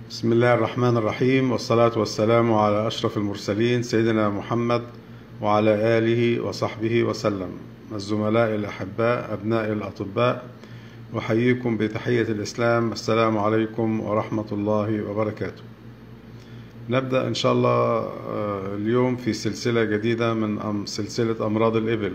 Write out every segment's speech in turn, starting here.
بسم الله الرحمن الرحيم والصلاة والسلام على أشرف المرسلين سيدنا محمد وعلى آله وصحبه وسلم الزملاء الأحباء أبناء الأطباء أحييكم بتحية الإسلام السلام عليكم ورحمة الله وبركاته نبدأ إن شاء الله اليوم في سلسلة جديدة من سلسلة أمراض الإبل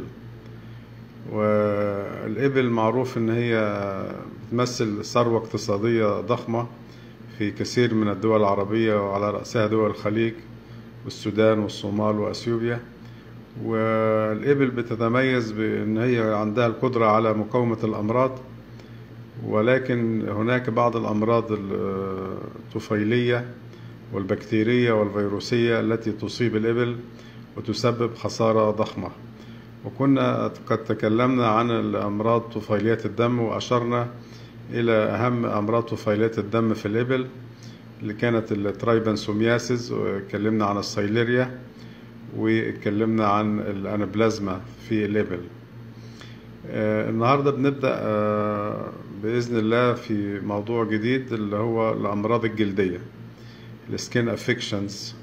والإبل معروف إن هي بتمثل ثروة اقتصادية ضخمة في كثير من الدول العربية وعلى رأسها دول الخليج والسودان والصومال وأثيوبيا والإبل بتتميز بأن هي عندها القدرة على مقاومة الأمراض ولكن هناك بعض الأمراض الطفيلية والبكتيرية والفيروسية التي تصيب الإبل وتسبب خسارة ضخمة وكنا قد تكلمنا عن الأمراض طفيليات الدم وأشرنا إلى أهم أمراض طفيليات الدم في الإبل اللي كانت الترايبانسومياسيس واتكلمنا عن السيليريا واتكلمنا عن الأنابلازما في الإبل آه النهاردة بنبدأ آه بإذن الله في موضوع جديد اللي هو الأمراض الجلدية السكين افكشنز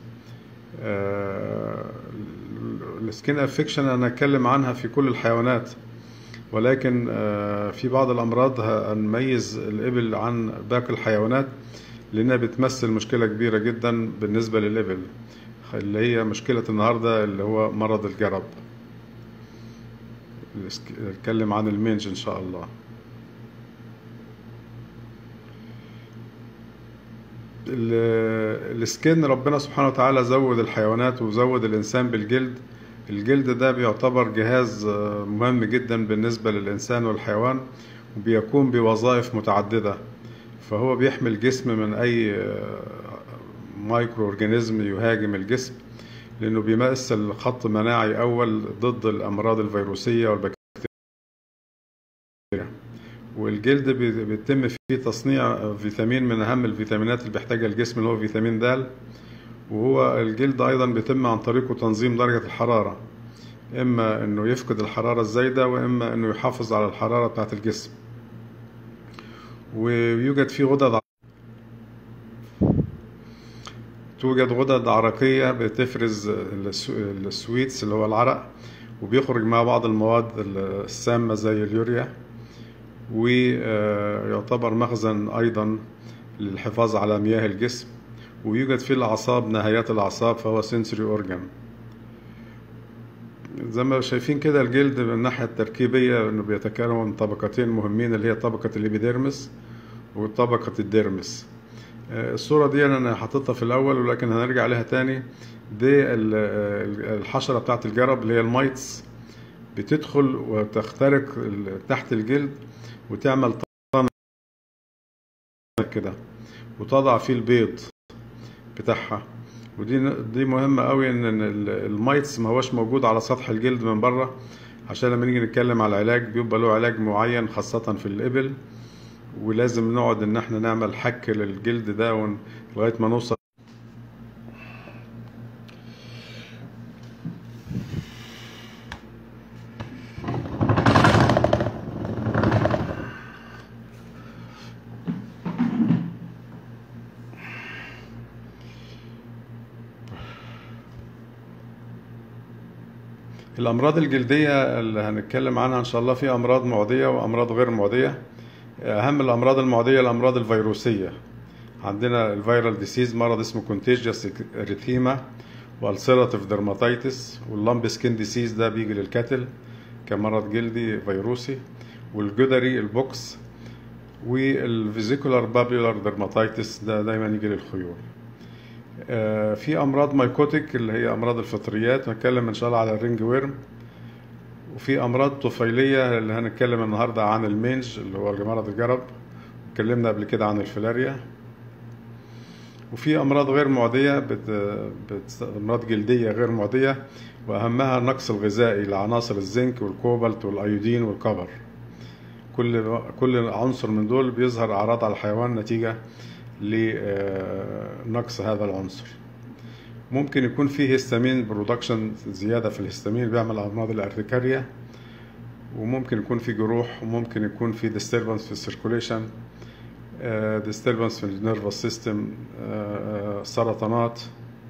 السكين افكشن انا اتكلم عنها في كل الحيوانات ولكن في بعض الامراض هنميز الابل عن باقي الحيوانات لانها بتمثل مشكله كبيره جدا بالنسبه للابل اللي هي مشكله النهارده اللي هو مرض الجرب نتكلم عن المنج ان شاء الله السكن ربنا سبحانه وتعالى زود الحيوانات وزود الإنسان بالجلد الجلد ده بيعتبر جهاز مهم جدا بالنسبة للإنسان والحيوان وبيقوم بوظائف متعددة فهو بيحمي الجسم من أي مايكرو أورجانيزم يهاجم الجسم لأنه بيمثل خط مناعي أول ضد الأمراض الفيروسية والبكتيريا والجلد بيتم فيه تصنيع فيتامين من اهم الفيتامينات اللي بيحتاجها الجسم اللي هو فيتامين د وهو الجلد ايضا بيتم عن طريقه تنظيم درجه الحراره اما انه يفقد الحراره الزايده واما انه يحافظ على الحراره بتاعه الجسم ويوجد فيه غدد توجد غدد عرقيه بتفرز السويتس اللي هو العرق وبيخرج مع بعض المواد السامه زي اليوريا ويعتبر مخزن أيضا للحفاظ على مياه الجسم ويوجد في الأعصاب نهايات الأعصاب فهو سنسوري أورجان زي ما شايفين كده الجلد من الناحية التركيبية إنه بيتكون من طبقتين مهمين اللي هي طبقة الإبيديرمس وطبقة الديرمس الصورة دي أنا حاططها في الأول ولكن هنرجع عليها تاني دي الحشرة بتاعت الجرب اللي هي المايتس بتدخل وتخترق تحت الجلد وتعمل طن كده وتضع فيه البيض بتاعها ودي دي مهمة قوي ان المايتس ما هوش موجود على سطح الجلد من بره عشان لما نيجي نتكلم على العلاج بيبقى له علاج معين خاصة في الإبل ولازم نقعد ان احنا نعمل حك للجلد ده لغاية ما نوصل الأمراض الجلدية اللي هنتكلم عنها إن شاء الله في أمراض معدية وأمراض غير معدية أهم الأمراض المعدية الأمراض الفيروسية عندنا الفيرال ديسيز مرض اسمه كونتيجيوس اريثيما والسيراتيف درماتيتس واللامب سكين ديسيز ده بيجي للكتل كمرض جلدي فيروسي والجدري البوكس والفيزيكولار بابيولار درماتيتس ده دايما يجي للخيول في امراض مايكوتيك اللي هي امراض الفطريات هنتكلم ان شاء الله على الرينج ويرم وفي امراض طفيليه اللي هنتكلم النهارده عن المينج اللي هو مرض الجرب اتكلمنا قبل كده عن الفلاريا وفي امراض غير معديه بت... بت... امراض جلديه غير معديه واهمها النقص الغذائي لعناصر الزنك والكوبالت والايودين والكبر كل كل عنصر من دول بيظهر اعراض على الحيوان نتيجه لنقص هذا العنصر ممكن يكون فيه هيستامين برودكشن زيادة في الهيستامين بيعمل أمراض الأرتكاريا وممكن يكون في جروح وممكن يكون في disturbance في السيركوليشن ديستربنس في النيرفس سيستم سرطانات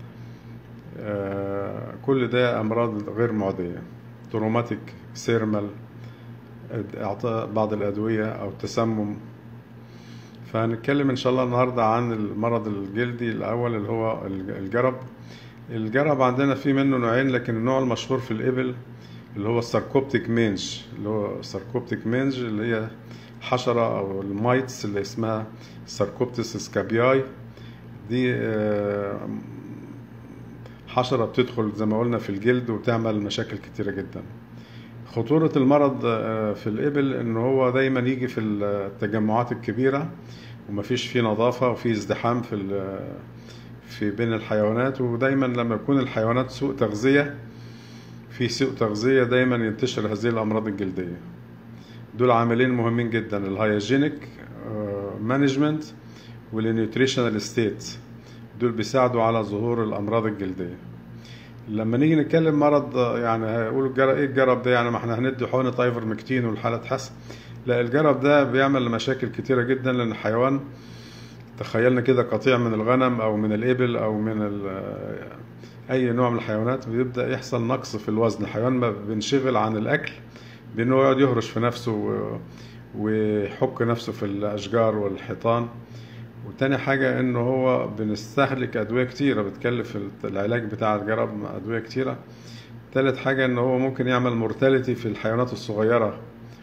آه، كل ده امراض غير معديه تروماتيك سيرمال اعطاء بعض الادويه او تسمم فهنتكلم ان شاء الله النهارده عن المرض الجلدي الاول اللي هو الجرب الجرب عندنا في منه نوعين لكن النوع المشهور في الابل اللي هو الساركوبتيك مينج اللي هو الساركوبتيك مينج اللي هي حشرة أو المايتس اللي اسمها ساركوبتس سكابياي دي آه، حشرة بتدخل زي ما قلنا في الجلد وتعمل مشاكل كتيرة جدا خطورة المرض آه، في الإبل إن هو دايما يجي في التجمعات الكبيرة ومفيش فيه نظافة وفيه ازدحام في ال- في بين الحيوانات ودايما لما يكون الحيوانات سوء تغذية في سوء تغذية دايما ينتشر هذه الأمراض الجلدية دول عاملين مهمين جدا الهايجينيك مانجمنت والنيوتريشنال ستيت دول بيساعدوا على ظهور الأمراض الجلدية لما نيجي نتكلم مرض آه، يعني هيقولوا الجرب ايه الجرب ده يعني ما احنا هندي حقنة ايفرمكتين والحالة تحسن لا الجرب ده بيعمل مشاكل كتيرة جدا لأن الحيوان تخيلنا كده قطيع من الغنم او من الابل او من ال- اي نوع من الحيوانات بيبدا يحصل نقص في الوزن الحيوان ما بينشغل عن الاكل بانه يقعد يهرش في نفسه و- ويحك نفسه في الاشجار والحيطان وتاني حاجة انه هو بنستهلك ادوية كتيرة بتكلف العلاج بتاع الجرب ادوية كتيرة تالت حاجة ان هو ممكن يعمل مورتاليتي في الحيوانات الصغيرة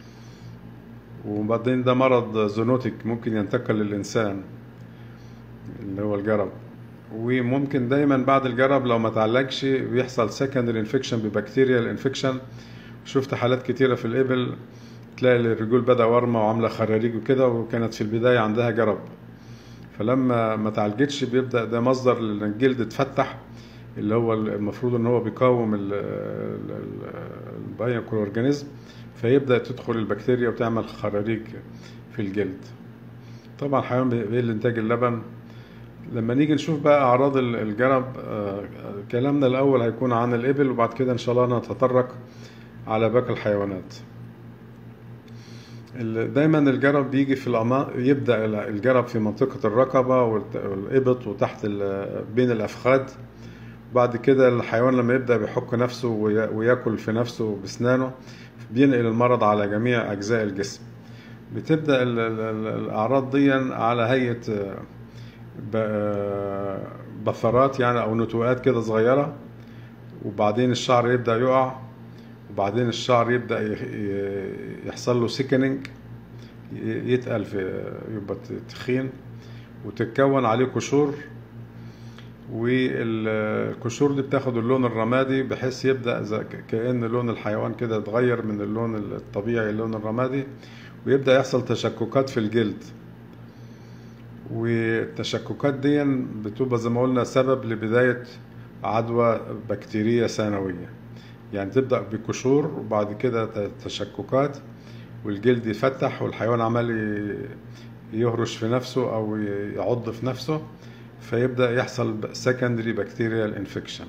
وبعدين ده مرض زونوتيك ممكن ينتقل للإنسان اللي هو الجرب وممكن دايما بعد الجرب لو ما تعالجش بيحصل سكندري انفكشن ببكتيريا الانفكشن شفت حالات كتيرة في الإبل تلاقي الرجول بدأ ورمة وعاملة خراريج وكده وكانت في البداية عندها جرب فلما ما تعالجتش بيبدأ ده مصدر لأن الجلد اتفتح اللي هو المفروض ان هو بيقاوم البايوكرو اورجانيزم فيبدأ تدخل البكتيريا وتعمل خراريج في الجلد طبعا الحيوان بيقل انتاج اللبن لما نيجي نشوف بقى اعراض ال- الجرب آه، كلامنا الاول هيكون عن الابل وبعد كده ان شاء الله نتطرق على باقي الحيوانات ال- دايما الجرب بيجي في الأما... يبدأ ال- الجرب في منطقة الرقبة والت- والإبط وتحت ال- بين الأفخاذ بعد كده الحيوان لما يبدأ بيحك نفسه ويا- وياكل في نفسه بسنانه بينقل المرض على جميع أجزاء الجسم بتبدأ ال- ال- ال- الأعراض دي على هيئة آه، ب- آه، بثرات يعني أو نتوءات كده صغيرة وبعدين الشعر يبدأ يقع وبعدين الشعر يبدأ ي- ي- يحصل له سيكننج يتقل في يبقى تخين وتتكون عليه قشور والقشور دي بتاخد اللون الرمادي بحيث يبدأ زي ك- كأن لون الحيوان كده اتغير من اللون الطبيعي اللون الرمادي ويبدأ يحصل تشككات في الجلد والتشككات دي بتبقى زي ما قلنا سبب لبداية عدوى بكتيرية ثانوية يعني تبدأ بقشور وبعد كده ت- تشككات والجلد يفتح والحيوان عمال ي- يهرش في نفسه أو ي- يعض في نفسه فيبدأ يحصل secondary bacterial infection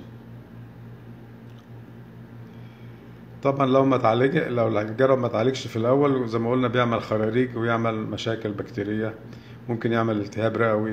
طبعا لو ما تعالج لو الجرب ما تعالجش في الأول زي ما قلنا بيعمل خراريج ويعمل مشاكل بكتيرية ممكن يعمل التهاب رئوي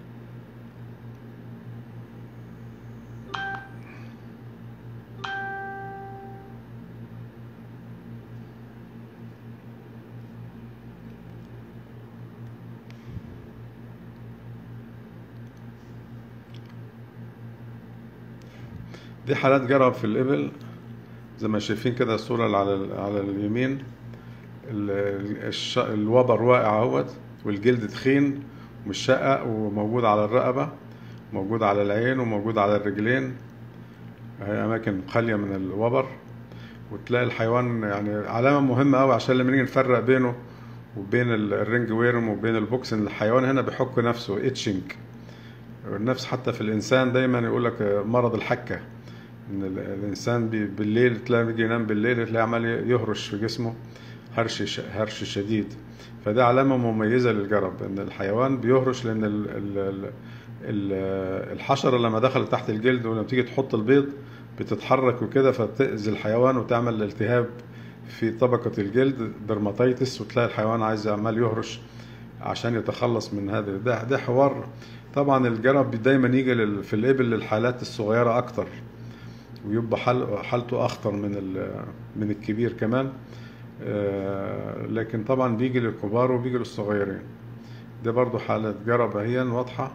دي حالات جرب في الإبل زي ما شايفين كده الصورة اللي على ال- على اليمين ال- الش- الوبر واقع اهوت والجلد تخين مشقق وموجود على الرقبة موجود على العين وموجود على الرجلين هي أماكن خالية من الوبر وتلاقي الحيوان يعني علامة مهمة أوي عشان لما نيجي نفرق بينه وبين ال- الرينج ويرم وبين البوكسن الحيوان هنا بيحك نفسه اتشنج النفس حتى في الإنسان دايما يقول لك مرض الحكة إن ال- الإنسان بي- بالليل تلاقي بيجي ينام بالليل تلاقي عمال يهرش في جسمه هرش ش- هرش شديد فده علامة مميزة للجرب إن الحيوان بيهرش لأن ال ال ال ال الحشرة لما دخلت تحت الجلد ولما تيجي تحط البيض بتتحرك وكده فتأذي الحيوان وتعمل التهاب في طبقة الجلد درماتيتس وتلاقي الحيوان عايز عمال يهرش عشان يتخلص من هذا ده ده حوار طبعا الجرب دايما يجي لل- في الإبل للحالات الصغيرة أكتر ويبقى حال حالته أخطر من ال- من الكبير كمان آه، لكن طبعا بيجي للكبار وبيجي للصغيرين ده برضو حالة جرب اهي واضحة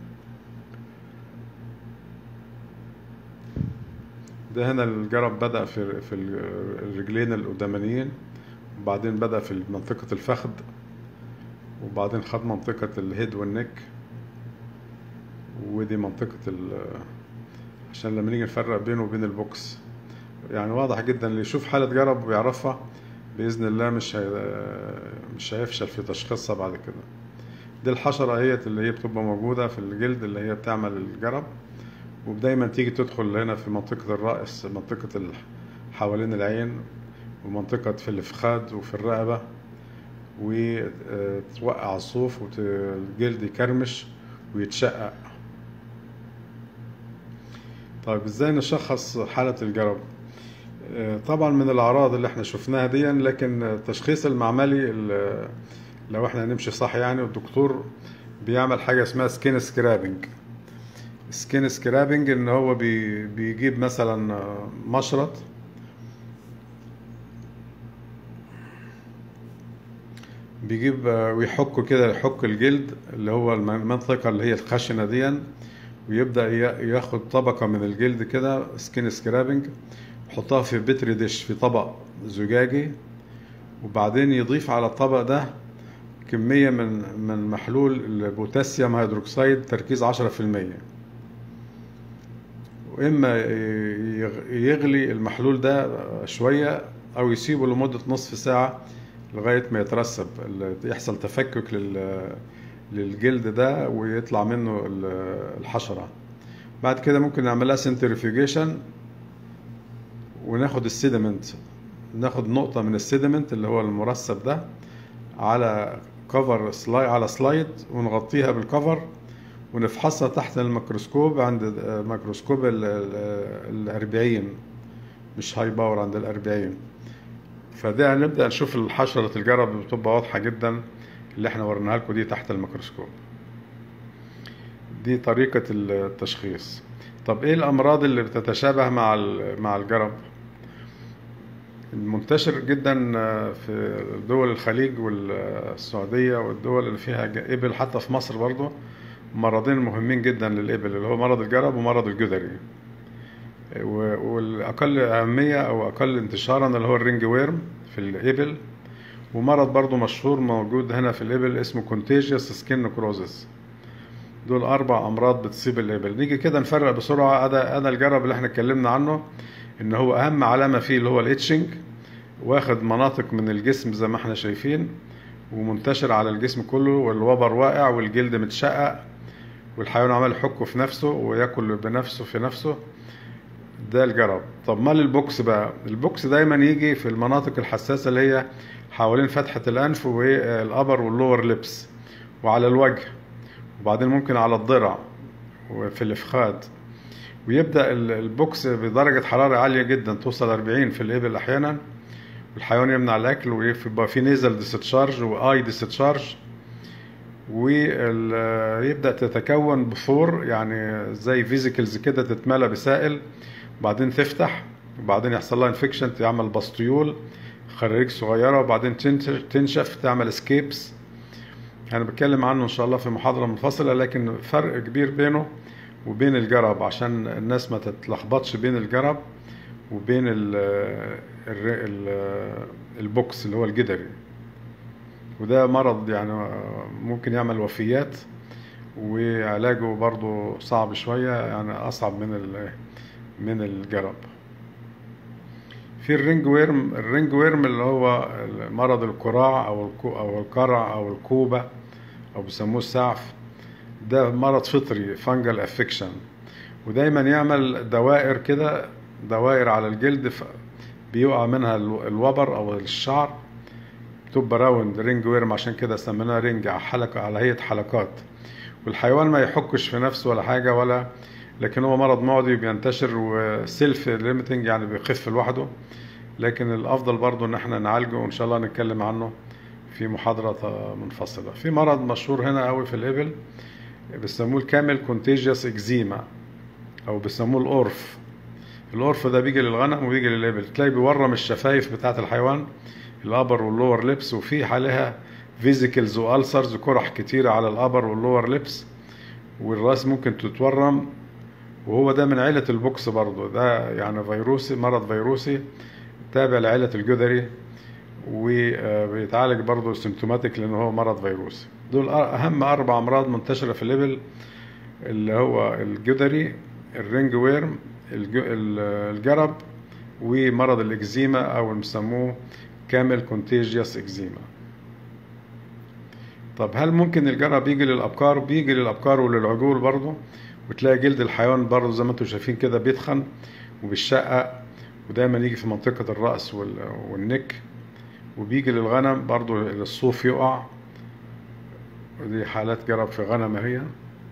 ده هنا الجرب بدأ في في الرجلين القدامانيين وبعدين بدأ في منطقة الفخذ وبعدين خد منطقة الهيد والنك ودي منطقة ال عشان لما نيجي نفرق بينه وبين البوكس يعني واضح جدا اللي يشوف حالة جرب ويعرفها بإذن الله مش هي... مش هيفشل في تشخيصها بعد كده دي الحشرة هي اللي هي بتبقى موجودة في الجلد اللي هي بتعمل الجرب ودايما تيجي تدخل هنا في منطقة الرأس منطقة ال- حوالين العين ومنطقة في الفخاد وفي الرقبة وتوقع الصوف والجلد يكرمش ويتشقق طيب ازاي نشخص حالة الجرب آه، طبعا من الاعراض اللي احنا شفناها دي لكن التشخيص المعملي ال- لو احنا نمشي صح يعني والدكتور بيعمل حاجة اسمها سكين سكرابنج سكين سكرابنج ان هو بي بيجيب مثلا آه، مشرط بيجيب آه، ويحك كده يحك الجلد اللي هو الم- المنطقة اللي هي الخشنة دي ويبدأ ي- ياخد طبقة من الجلد كده سكين سكرابنج يحطها في بتر ديش في طبق زجاجي وبعدين يضيف على الطبق ده كمية من من محلول البوتاسيوم هيدروكسيد تركيز 10% وإما يغ- يغلي المحلول ده شوية أو يسيبه لمدة نصف ساعة لغاية ما يترسب ال- يحصل تفكك لل للجلد ده ويطلع منه ال- الحشرة بعد كده ممكن نعملها سنترفيوجيشن وناخد السيدمنت ناخد نقطة من السيدمنت اللي هو المرسب ده على كفر سلاي على سلايد ونغطيها بالكفر ونفحصها تحت الميكروسكوب عند ميكروسكوب ال- ال- الأربعين مش هاي باور عند الأربعين فده هنبدأ نشوف الحشرة الجرب بتبقى واضحة جدا اللي احنا وريناها لكم دي تحت الميكروسكوب دي طريقة التشخيص طب ايه الأمراض اللي بتتشابه مع ال- مع الجرب المنتشر جدا في دول الخليج والسعودية والدول اللي فيها ج- إبل حتى في مصر برضو مرضين مهمين جدا للإبل اللي هو مرض الجرب ومرض الجدري و- والأقل أهمية أو أقل انتشارا اللي هو الرينج ويرم في الإبل ومرض برضو مشهور موجود هنا في الإبل اسمه كونتيجيوس سكين نكروزس دول أربع أمراض بتصيب الإبل نيجي كده نفرق بسرعة أدا أدا الجرب اللي احنا اتكلمنا عنه إن هو أهم علامة فيه اللي هو الإتشنج واخد مناطق من الجسم زي ما احنا شايفين ومنتشر على الجسم كله والوبر واقع والجلد متشقق والحيوان عمال يحكه في نفسه وياكل بنفسه في نفسه ده الجرب طب مال البوكس بقى البوكس دايما يجي في المناطق الحساسة اللي هي حوالين فتحة الأنف والأبر واللور ليبس وعلى الوجه وبعدين ممكن على الضرع وفي الإفخاد ويبدأ ال- البوكس بدرجة حرارة عالية جدا توصل 40 في الإبل أحيانا والحيوان يمنع الأكل ويبقى في نيزل ديستشارج وآي ديستشارج ويبدأ تتكون بفور يعني زي فيزيكلز كده تتملى بسائل وبعدين تفتح وبعدين يحصل لها انفكشن تعمل بسطيول خراريج صغيرة وبعدين تنش- تنشف تعمل سكيبس أنا بتكلم عنه إن شاء الله في محاضرة منفصلة لكن فرق كبير بينه وبين الجرب عشان الناس ما تتلخبطش بين الجرب وبين ال ال ال البوكس اللي هو الجدري وده مرض يعني ممكن يعمل وفيات وعلاجه برضه صعب شوية يعني أصعب من ال من الجرب في الرينج ويرم الرينج ويرم اللي هو مرض الكراع أو الكو أو القرع أو الكوبة أو بيسموه السعف ده مرض فطري فانجل افكشن ودايما يعمل دوائر كده دوائر على الجلد ف- بيقع منها الو- الوبر او الشعر بتبقى راوند رينج ويرم عشان كده سميناها رينج على حلقة على هيئة حلقات والحيوان ما يحكش في نفسه ولا حاجة ولا لكن هو مرض معدي بينتشر وسيلف ليميتنج يعني بيخف لوحده لكن الافضل برضو ان احنا نعالجه وان شاء الله نتكلم عنه في في محاضرة منفصلة في مرض مشهور هنا قوي في الإبل بيسموه الكامل كونتيجيوس اكزيما أو بيسموه الأورف الأورف ده بيجي للغنم وبيجي للإبل تلاقي بيورم الشفايف بتاعة الحيوان الأبر واللور ليبس وفي عليها فيزيكلز والسرز قرح كتيرة على الأبر واللور ليبس والراس ممكن تتورم وهو ده من عيلة البوكس برضه ده يعني فيروسي مرض فيروسي تابع لعيلة الجدري وبيتعالج برضه سيمتوماتيك لأن هو مرض فيروسي دول أهم أربع أمراض منتشرة في الإبل اللي هو الجدري الرينج ويرم الجرب ومرض الإكزيما أو اللي بيسموه كامل كونتيجيوس إكزيما طب هل ممكن الجرب يجي للأبكار؟ بيجي للأبكار وللعجول برضه وتلاقي جلد الحيوان برضه زي ما انتم شايفين كده بيتخن وبيشقق ودايما يجي في منطقة الرأس والنك وبيجي للغنم برضه الصوف يقع ودي حالات جرب في غنم هي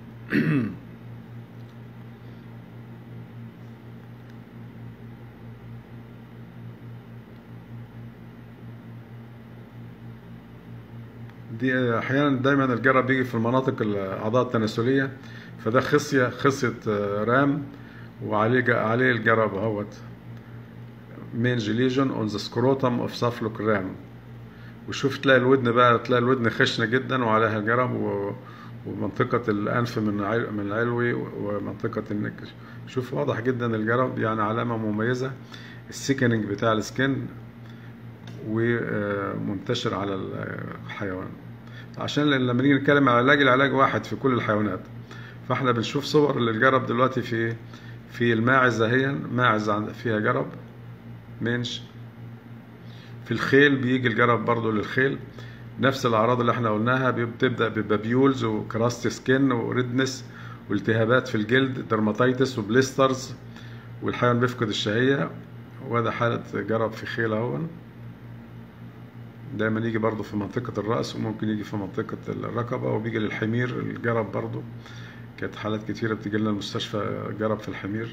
دي احيانا دايما الجرب بيجي في المناطق الاعضاء التناسليه فده خصيه خصيه رام وعليه عليه الجرب اهوت مينج ليجون اون ذا سكروتم اوف سافلوك رام وشوف تلاقي الودن بقى تلاقي الودن خشنه جدا وعليها الجرب و... ومنطقة الأنف من عل... من العلوي ومنطقة النك شوف واضح جدا الجرب يعني علامة مميزة السيكننج بتاع السكن ومنتشر على الحيوان عشان لما نيجي نتكلم على العلاج العلاج واحد في كل الحيوانات فاحنا بنشوف صور للجرب دلوقتي في في الماعز اهي ماعز فيها جرب منش في الخيل بيجي الجرب برضو للخيل نفس الاعراض اللي احنا قلناها بتبدا ببابيولز وكراست سكين وريدنس والتهابات في الجلد درماتيتس وبليسترز والحيوان بيفقد الشهيه وده حاله جرب في خيل اهون دايما يجي برضه في منطقة الرأس وممكن يجي في منطقة الرقبة وبيجي للحمير الجرب برضه كانت حالات كتيرة بتجي لنا المستشفى جرب في الحمير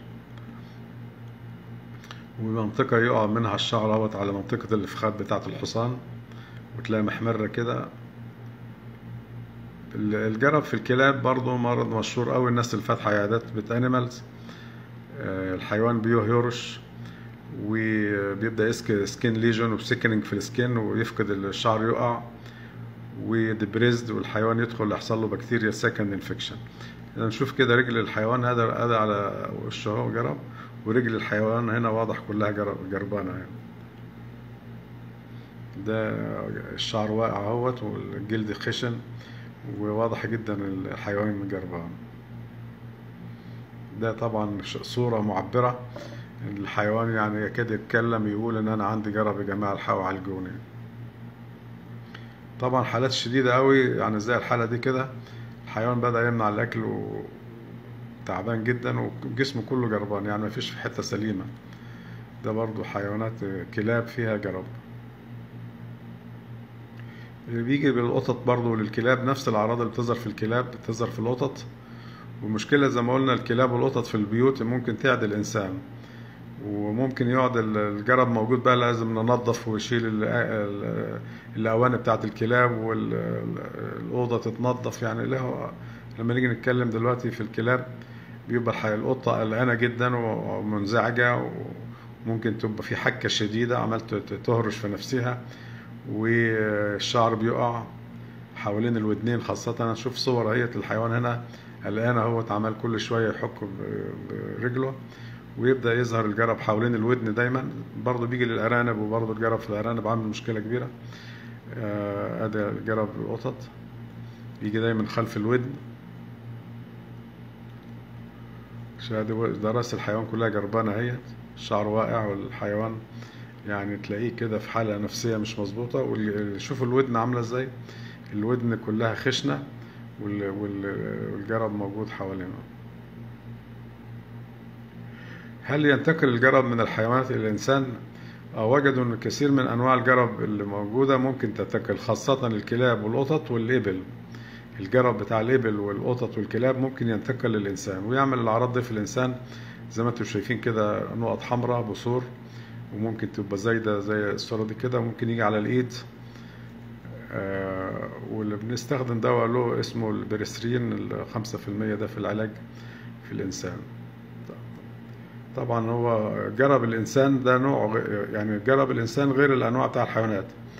ومنطقة يقع منها الشعر اهوت على منطقة الفخاد بتاعة الحصان وتلاقي محمرة كده الجرب في الكلاب برضه مرض مشهور قوي الناس اللي فاتحة عيادات بيت انيمالز الحيوان بيهرش وبيبدا يسك سكين ليجون وسكننج في السكين ويفقد الشعر يقع ودبريزد والحيوان يدخل يحصل له بكتيريا سكند انفكشن نشوف كده رجل الحيوان هذا هذا على وشه اهو جرب ورجل الحيوان هنا واضح كلها جرب جربانه يعني ده الشعر واقع اهوت والجلد خشن وواضح جدا الحيوان جربان ده طبعا صورة معبرة الحيوان يعني يكاد يتكلم يقول ان انا عندي جرب يا جماعه الحقوا عالجوني طبعا حالات شديده قوي يعني زي الحاله دي كده الحيوان بدا يمنع الاكل وتعبان جدا وجسمه كله جربان يعني ما فيش في حته سليمه ده برضو حيوانات كلاب فيها جرب اللي بيجي بالقطط برضو للكلاب نفس الاعراض اللي بتظهر في الكلاب بتظهر في القطط والمشكلة زي ما قلنا الكلاب والقطط في البيوت ممكن تعدي الإنسان وممكن يقعد الجرب موجود بقى لازم ننظف ويشيل الأواني بتاعت الكلاب والأوضة تتنظف يعني له لما نيجي نتكلم دلوقتي في الكلاب بيبقى القطة قلقانة جدا ومنزعجة وممكن تبقى في حكة شديدة عملت تهرش في نفسها والشعر بيقع حوالين الودنين خاصة أنا أشوف صور اهية الحيوان هنا قلقان اهو اتعمل كل شوية يحك برجله ويبدأ يظهر الجرب حوالين الودن دايما برضه بيجي للأرانب وبرضه الجرب في الأرانب عامل مشكلة كبيرة ادي آه جرب القطط يجي دايما خلف الودن ده راس الحيوان كلها جربانة اهيت الشعر واقع والحيوان يعني تلاقيه كده في حالة نفسية مش مظبوطة وشوفوا الودن عاملة ازاي الودن كلها خشنة والجرب موجود حوالينا هل ينتقل الجرب من الحيوانات إلى الإنسان؟ وجدوا أن كثير من أنواع الجرب اللي موجودة ممكن تنتقل خاصة الكلاب والقطط والإبل الجرب بتاع الإبل والقطط والكلاب ممكن ينتقل للإنسان ويعمل الأعراض دي في الإنسان زي ما انتم شايفين كده نقط حمراء بثور وممكن تبقى زايدة زي الصورة دي كده وممكن يجي على الإيد آه، واللي بنستخدم دواء له اسمه البريسرين الخمسة في المية ده في العلاج في الإنسان طبعا هو جرب الإنسان ده نوع غ- يعني جرب الإنسان غير الأنواع بتاع الحيوانات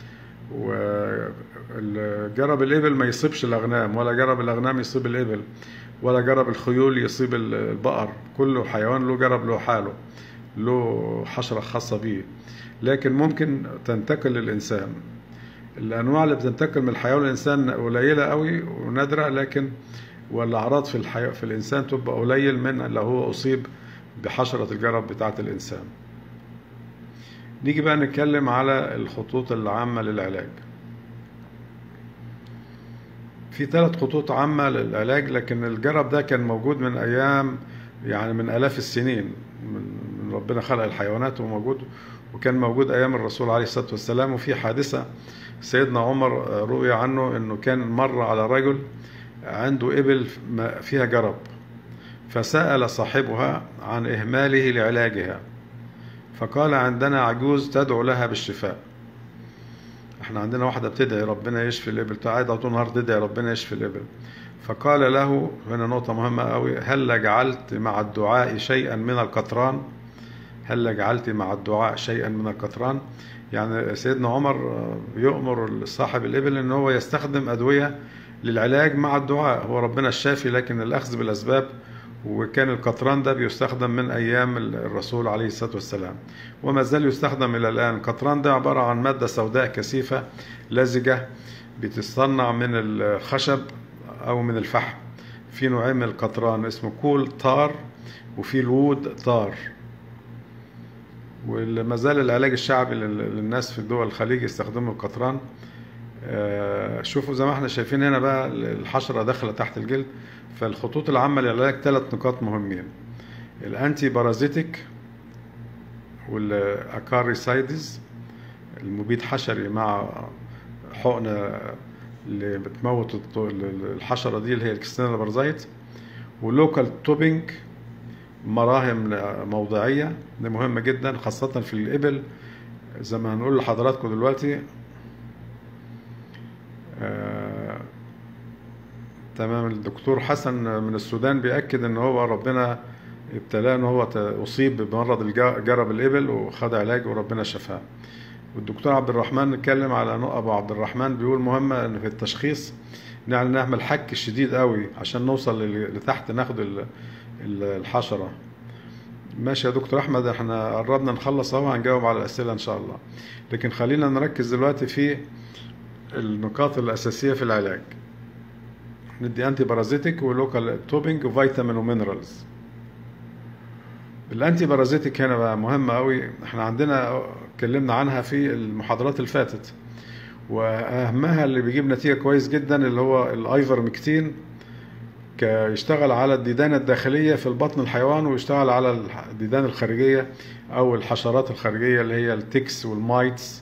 وجرب الإبل ما يصيبش الأغنام ولا جرب الأغنام يصيب الإبل ولا جرب الخيول يصيب ال- البقر كل حيوان له جرب له حاله له حشرة خاصة بيه لكن ممكن تنتقل للإنسان الأنواع اللي بتنتقل من الحيوان للإنسان قليلة قوي ونادرة لكن والأعراض في الحيوان في الإنسان تبقى قليل من اللي هو أصيب بحشرة الجرب بتاعة الإنسان نيجي بقى نتكلم على الخطوط العامة للعلاج في ثلاث خطوط عامة للعلاج لكن الجرب ده كان موجود من أيام يعني من آلاف السنين من من ربنا خلق الحيوانات وموجود وكان موجود أيام الرسول عليه الصلاة والسلام وفي حادثة سيدنا عمر آه، روي عنه أنه كان مر على رجل عنده إبل ما- فيها جرب فسأل صاحبها عن إهماله لعلاجها فقال عندنا عجوز تدعو لها بالشفاء احنا عندنا واحدة بتدعي ربنا يشفي الإبل قاعدة طول النهار تدعي ربنا يشفي الإبل فقال له هنا نقطة مهمة قوي هل جعلت مع الدعاء شيئا من القطران هل جعلت مع الدعاء شيئا من القطران يعني سيدنا عمر آه، يؤمر صاحب الإبل ان هو يستخدم أدوية للعلاج مع الدعاء هو ربنا الشافي لكن الأخذ بالأسباب وكان القطران ده بيستخدم من أيام الرسول عليه الصلاة والسلام وما زال يستخدم إلى الآن القطران ده عبارة عن مادة سوداء كثيفة لزجة بتصنع من الخشب أو من الفحم في نوعين من القطران اسمه كول طار وفي الوود طار وما زال العلاج الشعبي لل- للناس في دول الخليج يستخدموا القطران آه، شوفوا زي ما احنا شايفين هنا بقى الحشرة داخلة تحت الجلد فالخطوط العامة للعلاج ثلاث نقاط مهمين الانتي بارازيتيك والاكاريسايدز المبيد حشري مع حقنة اللي بتموت الط- الحشرة دي اللي هي الكستينال بارازايت ولوكال توبينج مراهم موضعية دي مهمة جدا خاصة في الإبل زي ما هنقول لحضراتكم دلوقتي آه، تمام الدكتور حسن من السودان بيأكد ان هو ربنا ابتلاه ان هو ت- اصيب بمرض الج- جرب الابل وخد علاج وربنا شفاه والدكتور عبد الرحمن اتكلم على نقطة ابو عبد الرحمن بيقول مهمة ان في التشخيص يعني نعمل حك شديد قوي عشان نوصل لل- لتحت ناخد ال- ال- الحشرة ماشي يا دكتور احمد احنا قربنا نخلص اهو هنجاوب على الاسئلة ان شاء الله لكن خلينا نركز دلوقتي في النقاط الاساسية في العلاج ندي انتي بارازيتيك ولوكال توبينج وفيتامين ومينرالز الانتي بارازيتيك هنا بقى مهمه قوي احنا عندنا اتكلمنا عنها في المحاضرات اللي فاتت واهمها اللي بيجيب نتيجه كويس جدا اللي هو الايفرمكتين ك- يشتغل على الديدان الداخليه في البطن الحيوان ويشتغل على الح- الديدان الخارجيه او الحشرات الخارجيه اللي هي التكس والمايتس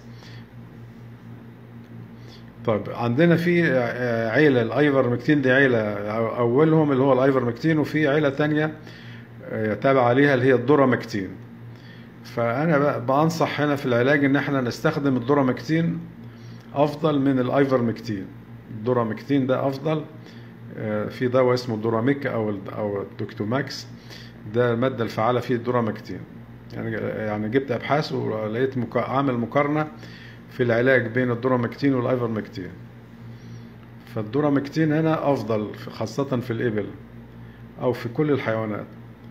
طيب عندنا في آه، عيلة الايفرمكتين دي عيلة أو- اولهم اللي هو الايفرمكتين وفي عيلة تانية آه، تابعة ليها اللي هي الدورامكتين فانا بقى بنصح هنا في العلاج ان احنا نستخدم الدورامكتين افضل من الايفرمكتين الدورامكتين ده افضل آه، في دواء اسمه دوراميك او ال- او الدوكتوماكس ده المادة الفعالة فيه الدورامكتين يعني يعني جبت ابحاث ولقيت مقا- عامل مقارنة في العلاج بين الدورامكتين والايفرمكتين فالدورامكتين هنا افضل في- خاصة في الابل او في كل الحيوانات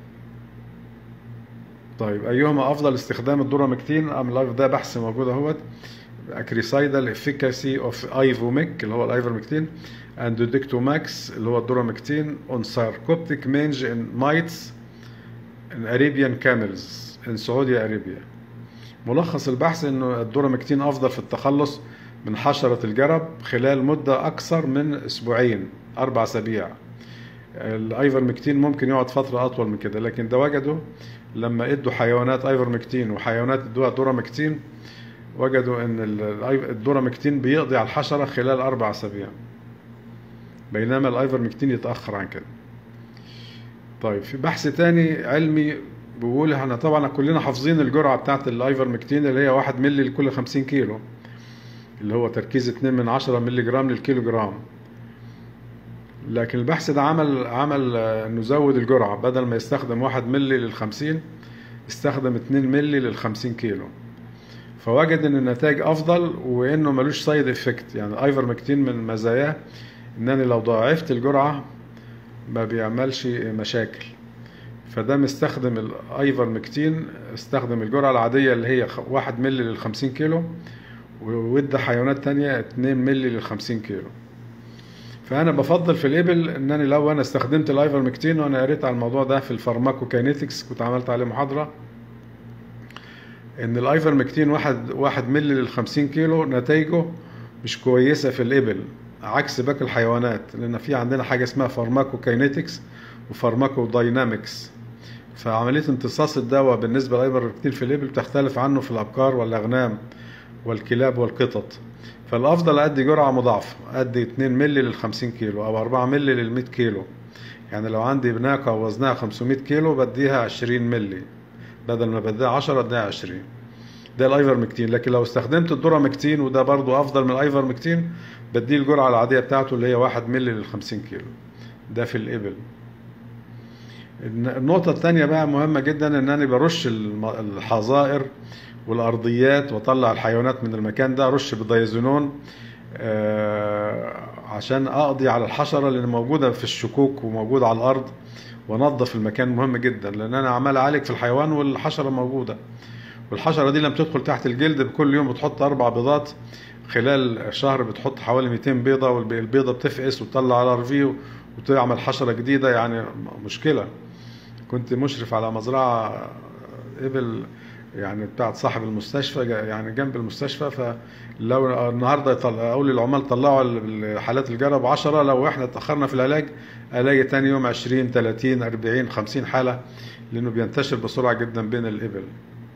طيب ايهما افضل استخدام الدورامكتين ام الايف ده بحث موجود اهوت اكريسايدال افيكاسي اوف ايفوميك اللي هو الايفرمكتين اند ديكتوماكس اللي هو الدورامكتين اون ساركوبتيك مينج ان مايتس ان اريبيان كاملز ان سعوديا اريبيا ملخص البحث انه الدورامكتين افضل في التخلص من حشرة الجرب خلال مدة اكثر من اسبوعين اربع اسابيع الايفرمكتين ممكن يقعد فترة اطول من كده لكن ده وجدوا لما ادوا حيوانات ايفرمكتين وحيوانات ادوها دورامكتين وجدوا ان ال- الدورامكتين بيقضي على الحشرة خلال اربع اسابيع بينما الايفرمكتين يتأخر عن كده طيب في بحث تاني علمي بيقول احنا طبعا كلنا حافظين الجرعه بتاعت الايفرمكتين اللي هي 1 مللي لكل 50 كيلو اللي هو تركيز 2 من 10 مللي جرام للكيلو جرام لكن البحث ده عمل عمل آه، انه زود الجرعه بدل ما يستخدم 1 مللي لل 50 استخدم 2 مللي لل 50 كيلو فوجد ان النتائج افضل وانه ملوش سايد افكت يعني الايفرمكتين من مزاياه ان انا لو ضاعفت الجرعه ما بيعملش مشاكل فده مستخدم الايفرمكتين استخدم الجرعه العاديه اللي هي 1 مللي لل 50 كيلو وادى حيوانات تانية 2 مللي لل 50 كيلو فانا بفضل في الابل ان انا لو انا استخدمت الايفرمكتين وانا قريت على الموضوع ده في الفارماكوكاينيتكس كنت عملت عليه محاضره ان الايفرمكتين واحد واحد مللي لل 50 كيلو نتائجه مش كويسه في الابل عكس باقي الحيوانات لان في عندنا حاجه اسمها فارماكوكاينيتكس وفارماكوداينامكس فعمليه امتصاص الدواء بالنسبه للايفرمكتين في الابل بتختلف عنه في الابقار والاغنام والكلاب والقطط فالافضل ادي جرعه مضاعفه ادي 2 مللي لل 50 كيلو او 4 مللي لل 100 كيلو يعني لو عندي ناقه وزنها 500 كيلو بديها 20 مللي بدل ما بديها 10 اديها 20 ده الايفرمكتين لكن لو استخدمت الدورامكتين وده برضو افضل من الايفرمكتين بديه الجرعه العاديه بتاعته اللي هي 1 مللي لل 50 كيلو ده في الابل النقطة الثانية بقى مهمة جدا ان انا برش الم- الحظائر والارضيات واطلع الحيوانات من المكان ده ارش بالدايزونون آه، عشان اقضي على الحشرة اللي موجودة في الشكوك وموجودة على الارض وانظف المكان مهم جدا لان انا عمال اعالج في الحيوان والحشرة موجودة والحشرة دي لما تدخل تحت الجلد كل يوم بتحط اربع بيضات خلال شهر بتحط حوالي 200 بيضة والبيضة بتفقس وتطلع على رفيه وتعمل حشرة جديدة يعني مشكلة كنت مشرف على مزرعة إبل يعني بتاعت صاحب المستشفى جا- يعني جنب المستشفى فلو النهارده يطلع اقول للعمال طلعوا ال- حالات الجرب 10 لو احنا اتاخرنا في العلاج الاقي تاني يوم 20 30 40 50 حاله لانه بينتشر بسرعه جدا بين الابل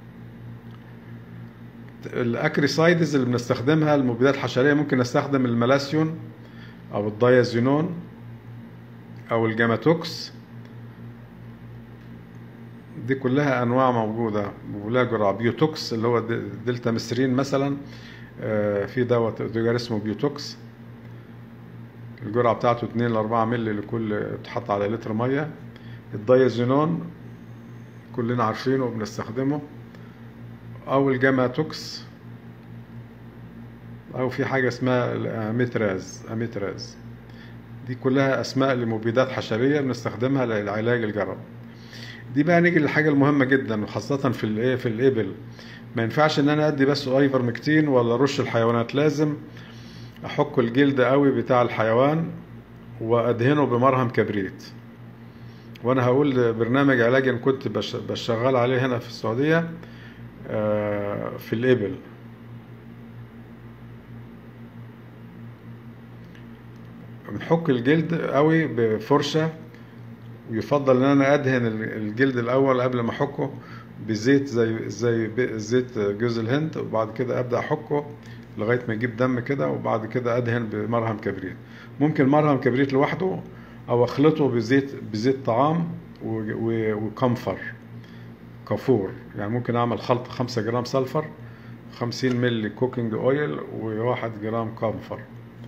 الاكريسايدز اللي بنستخدمها المبيدات الحشريه ممكن نستخدم الملاسيون او الدايازينون او الجاماتوكس دي كلها انواع موجوده ولا جرعه بيوتوكس اللي هو د- دلتا مصرين مثلا آه، في دواء تجار اسمه بيوتوكس الجرعه بتاعته 2 ل 4 مللي لكل بتحط على لتر ميه الدايازينون كلنا عارفينه وبنستخدمه او الجاماتوكس او في حاجه اسمها الاميتراز اميتراز دي كلها اسماء لمبيدات حشريه بنستخدمها لعلاج الجرب دي بقى نيجي للحاجه المهمه جدا وخاصه في الايه في الابل ما ينفعش ان انا ادي بس ايفرمكتين ولا رش الحيوانات لازم احك الجلد قوي بتاع الحيوان وادهنه بمرهم كبريت وانا هقول برنامج علاجي أنا كنت بش- بشغال عليه هنا في السعوديه آه، في الابل بنحك الجلد قوي بفرشه ويفضل ان انا ادهن الجلد الاول قبل ما احكه بزيت زي زي ب- زيت جوز الهند وبعد كده ابدا احكه لغايه ما يجيب دم كده وبعد كده ادهن بمرهم كبريت ممكن مرهم كبريت لوحده او اخلطه بزيت بزيت طعام و- و- وكمفر كافور يعني ممكن اعمل خلط 5 جرام سلفر 50 مللي كوكينج اويل وواحد جرام كمفر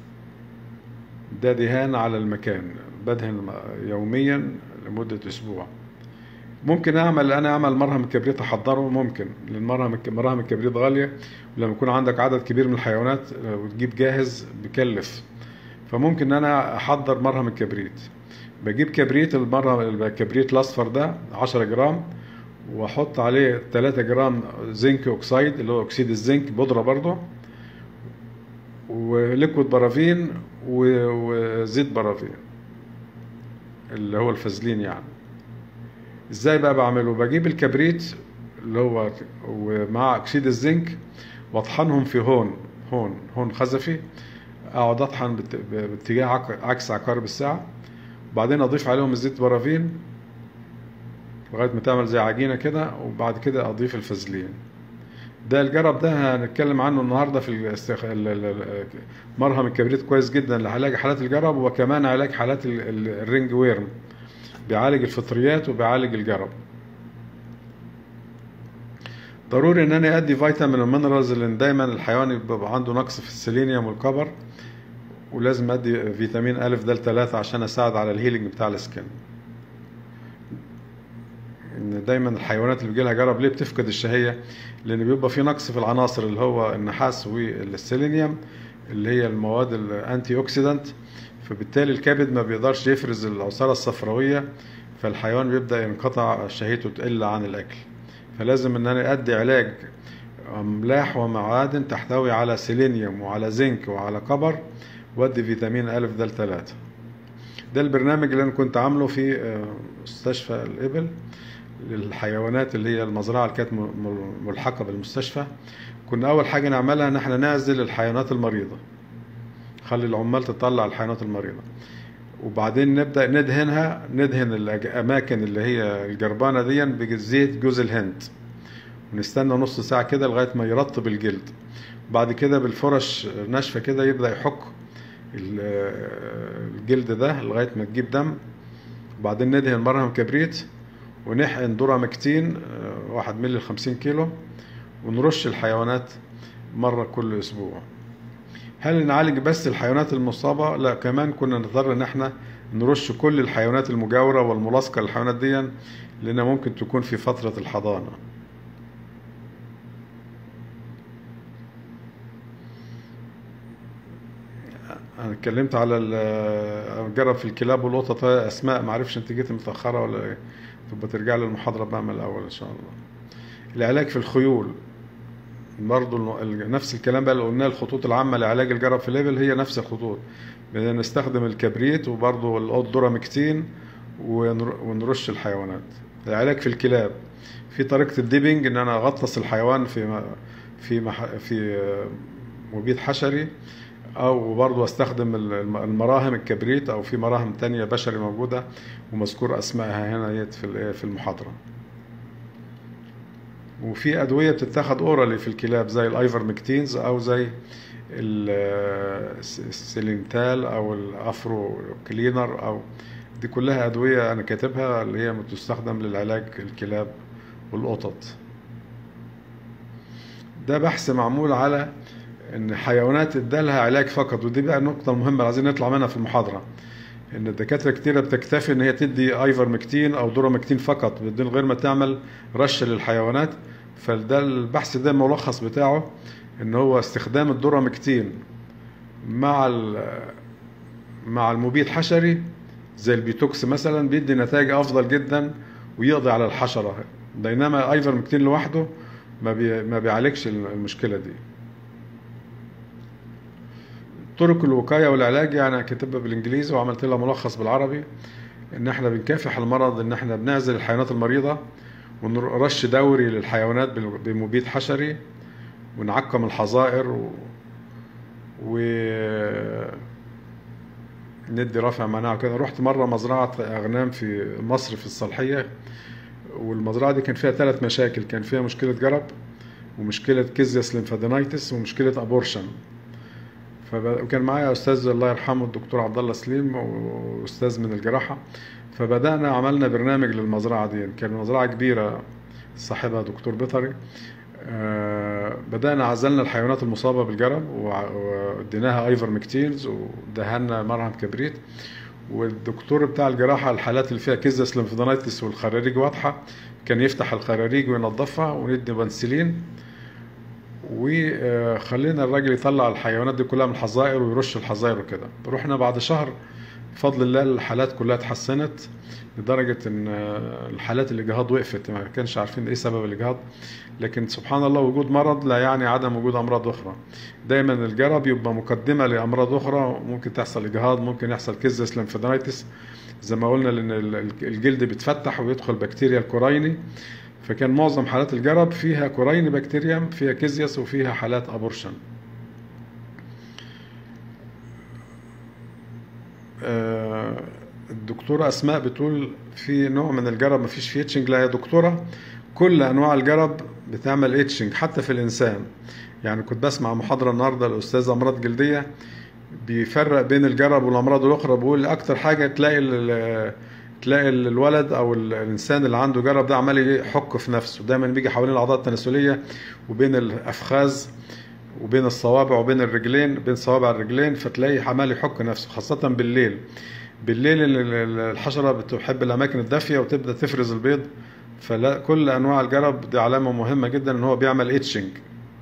ده دهان على المكان بدهن يوميا لمدة أسبوع ممكن أعمل أنا أعمل مرهم الكبريت أحضره ممكن لأن مرهم الك- مراهم الكبريت غالية ولما يكون عندك عدد كبير من الحيوانات آه، وتجيب جاهز بكلف فممكن إن أنا أحضر مرهم الكبريت بجيب كبريت المرهم الكبريت الأصفر ده 10 جرام وأحط عليه 3 جرام زنك أوكسيد اللي هو أكسيد الزنك بودرة برضه وليكويد بارافين و- وزيت بارافين اللي هو الفازلين يعني ازاي بقى بعمله بجيب الكبريت اللي هو ومع اكسيد الزنك واطحنهم في هون هون هون خزفي اقعد اطحن بات- باتجاه عك- عكس عقارب الساعه وبعدين اضيف عليهم الزيت بارافين لغايه ما تعمل زي عجينه كده وبعد كده اضيف الفازلين ده الجرب ده هنتكلم عنه النهارده في الاستخ... ال- ال- ال- مرهم الكبريت كويس جدا لعلاج حالات الجرب وكمان علاج حالات ال- ال- الرينج ويرم بيعالج الفطريات وبيعالج الجرب ضروري ان انا ادي فيتامين ومينرالز لان دايما الحيوان بيبقى عنده نقص في السيلينيوم والكبر ولازم ادي فيتامين ا د 3 عشان اساعد على الهيلينج بتاع السكن ان دايما الحيوانات اللي بيجيلها جرب ليه بتفقد الشهيه لان بيبقى في نقص في العناصر اللي هو النحاس والسيلينيوم اللي هي المواد الانتي اوكسيدانت فبالتالي الكبد ما بيقدرش يفرز العصاره الصفراويه فالحيوان بيبدا ينقطع شهيته تقل عن الاكل فلازم ان انا ادي علاج املاح ومعادن تحتوي على سيلينيوم وعلى زنك وعلى كبر وادي فيتامين ا د 3 ده البرنامج اللي انا كنت عامله في مستشفى الابل للحيوانات اللي هي المزرعه اللي كانت ملحقه بالمستشفى كنا اول حاجه نعملها ان احنا نعزل الحيوانات المريضه خلي العمال تطلع الحيوانات المريضه وبعدين نبدا ندهنها ندهن الاماكن اللي هي الجربانه دي بزيت جوز الهند ونستنى نص ساعه كده لغايه ما يرطب الجلد بعد كده بالفرش ناشفه كده يبدا يحك الجلد ده لغايه ما تجيب دم وبعدين ندهن مرهم كبريت ونحقن ذره مكتين واحد مللي 50 كيلو ونرش الحيوانات مرة كل أسبوع هل نعالج بس الحيوانات المصابة؟ لا كمان كنا نضطر إن احنا نرش كل الحيوانات المجاورة والملاصقة للحيوانات دي لأنها ممكن تكون في فترة الحضانة انا اتكلمت على جرب في الكلاب والقطط اسماء ما اعرفش انت جيت متاخره ولا ايه تبقى ترجع لي المحاضره بقى من الاول ان شاء الله العلاج في الخيول برضه نفس الكلام بقى اللي قلناه الخطوط العامه لعلاج الجرب في الليبل هي نفس الخطوط بدنا نستخدم الكبريت وبرضه الدورامكتين ونرش الحيوانات العلاج في الكلاب في طريقه الديبنج ان انا اغطس الحيوان في في مح... في مبيد حشري او برضه استخدم المراهم الكبريت او في مراهم تانية بشري موجوده ومذكور اسمائها هنا في في المحاضره وفي ادويه بتتاخد اورالي في الكلاب زي الايفرمكتينز او زي السيلينتال او الافرو كلينر او دي كلها ادويه انا كاتبها اللي هي بتستخدم للعلاج الكلاب والقطط ده بحث معمول على ان حيوانات ادالها علاج فقط ودي بقى النقطه المهمه عايزين نطلع منها في المحاضره ان الدكاتره كتيره بتكتفي ان هي تدي ايفرمكتين او دورامكتين فقط بدون غير ما تعمل رش للحيوانات فده البحث ده الملخص بتاعه ان هو استخدام الدورامكتين مع مع المبيد حشري زي البيتوكس مثلا بيدي نتائج افضل جدا ويقضي على الحشره بينما ايفرمكتين لوحده ما بي ما بيعالجش المشكله دي طرق الوقايه والعلاج يعني كاتبها بالانجليزي وعملت لها ملخص بالعربي ان احنا بنكافح المرض ان احنا بنعزل الحيوانات المريضه ونرش دوري للحيوانات بمبيد حشري ونعقم الحظائر و... و... ندي رافع مناعة كده رحت مرة مزرعة أغنام في مصر في الصالحية والمزرعة دي كان فيها ثلاث مشاكل كان فيها مشكلة جرب ومشكلة كيزياس ليمفادينايتس ومشكلة أبورشن فكان معايا أستاذ الله يرحمه الدكتور عبد الله سليم وأستاذ من الجراحة فبدأنا عملنا برنامج للمزرعة دي كان مزرعة كبيرة صاحبها دكتور بيطري بدأنا عزلنا الحيوانات المصابة بالجرب واديناها ايفرمكتينز ودهنا مرهم كبريت والدكتور بتاع الجراحة الحالات اللي فيها كيزس لمفيدونيتس والخراريج واضحة كان يفتح الخراريج وينظفها وندي بنسلين وخلينا الراجل يطلع الحيوانات دي كلها من الحظائر ويرش الحظائر وكده رحنا بعد شهر بفضل الله الحالات كلها اتحسنت لدرجة ان الحالات الإجهاض وقفت ما كانش عارفين ايه سبب الإجهاض لكن سبحان الله وجود مرض لا يعني عدم وجود أمراض أخرى دايما الجرب يبقى مقدمة لأمراض أخرى ممكن تحصل إجهاض ممكن يحصل كيزس لمفيدونيتس زي ما قلنا لأن الجلد بيتفتح ويدخل بكتيريا الكورايني فكان معظم حالات الجرب فيها كورايني بكتيريا فيها كيزياس وفيها حالات أبورشن الدكتورة أسماء بتقول في نوع من الجرب مفيش فيه اتشنج لا يا دكتورة كل أنواع الجرب بتعمل اتشنج حتى في الإنسان يعني كنت بسمع محاضرة النهاردة الأستاذ أمراض جلدية بيفرق بين الجرب والأمراض الأخرى بيقول أكتر حاجة تلاقي تلاقي ال- الولد او ال- الانسان اللي عنده جرب ده عمال يحك في نفسه دايما بيجي حوالين الاعضاء التناسليه وبين الافخاذ وبين الصوابع وبين الرجلين بين صوابع الرجلين فتلاقيه عمال يحك نفسه خاصه بالليل بالليل ال- ال- الحشره بتحب الاماكن الدافيه وتبدا تفرز البيض فلا كل انواع الجرب دي علامه مهمه جدا ان هو بيعمل اتشنج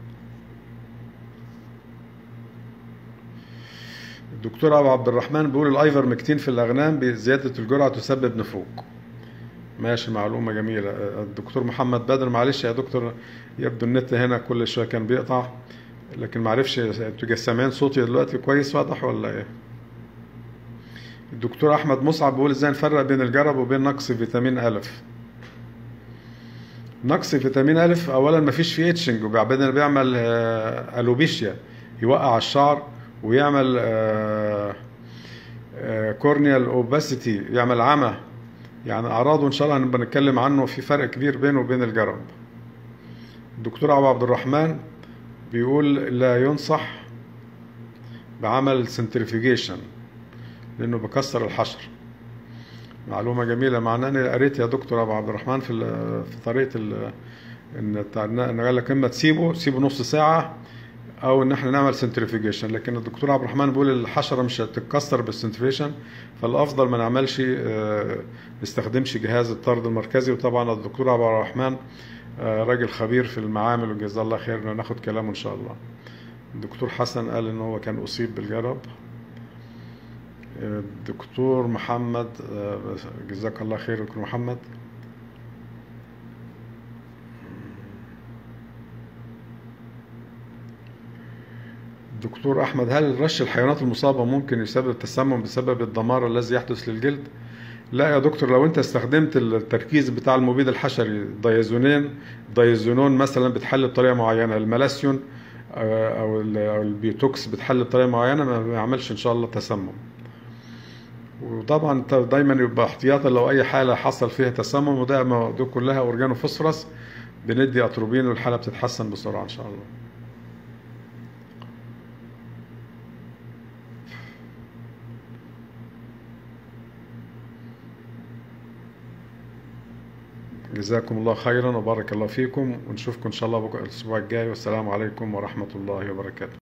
الدكتور ابو عبد الرحمن بيقول الايفرمكتين في الاغنام بزياده الجرعه تسبب نفوق ماشي معلومه جميله الدكتور محمد بدر معلش يا دكتور يبدو النت هنا كل شويه كان بيقطع لكن معرفش انتوا سامعين صوتي دلوقتي كويس واضح ولا ايه الدكتور احمد مصعب بيقول ازاي نفرق بين الجرب وبين نقص فيتامين الف نقص فيتامين الف اولا مفيش فيه اتشنج وبعدين بيعمل آه، الوبيشيا يوقع الشعر ويعمل كورنيال اوباسيتي يعمل عمى يعني اعراضه ان شاء الله هنبقى نتكلم عنه في فرق كبير بينه وبين الجرب الدكتور ابو عبد الرحمن بيقول لا ينصح بعمل سنترفيجيشن لانه بكسر الحشر معلومه جميله مع انني قريت يا دكتور ابو عبد الرحمن في ال- في طريقه ال- ان تع- ان قال لك اما تسيبه تسيبه نص ساعه او ان احنا نعمل سنترفيجيشن لكن الدكتور عبد الرحمن بيقول الحشره مش هتتكسر بالسنترفيجيشن فالافضل ما نعملش آه، نستخدمش جهاز الطرد المركزي وطبعا الدكتور عبد الرحمن آه، راجل خبير في المعامل وجزاه الله خير ناخد كلامه ان شاء الله الدكتور حسن قال ان هو كان اصيب بالجرب الدكتور محمد آه، جزاك الله خير دكتور محمد دكتور احمد هل رش الحيوانات المصابه ممكن يسبب تسمم بسبب الدمار الذي يحدث للجلد لا يا دكتور لو انت استخدمت التركيز بتاع المبيد الحشري دايزونين دايزونون مثلا بتحل بطريقه معينه الملاسيون آه، او ال- أو البيوتوكس بتحل بطريقه معينه ما ما يعملش ان شاء الله تسمم وطبعا ت- دايما يبقى احتياطا لو اي حاله حصل فيها تسمم وده ما- دي كلها اورجانو فوسفورس بندي اتروبين والحاله بتتحسن بسرعه ان شاء الله جزاكم الله خيرا وبارك الله فيكم ونشوفكم ان شاء الله بكره الاسبوع الجاي والسلام عليكم ورحمه الله وبركاته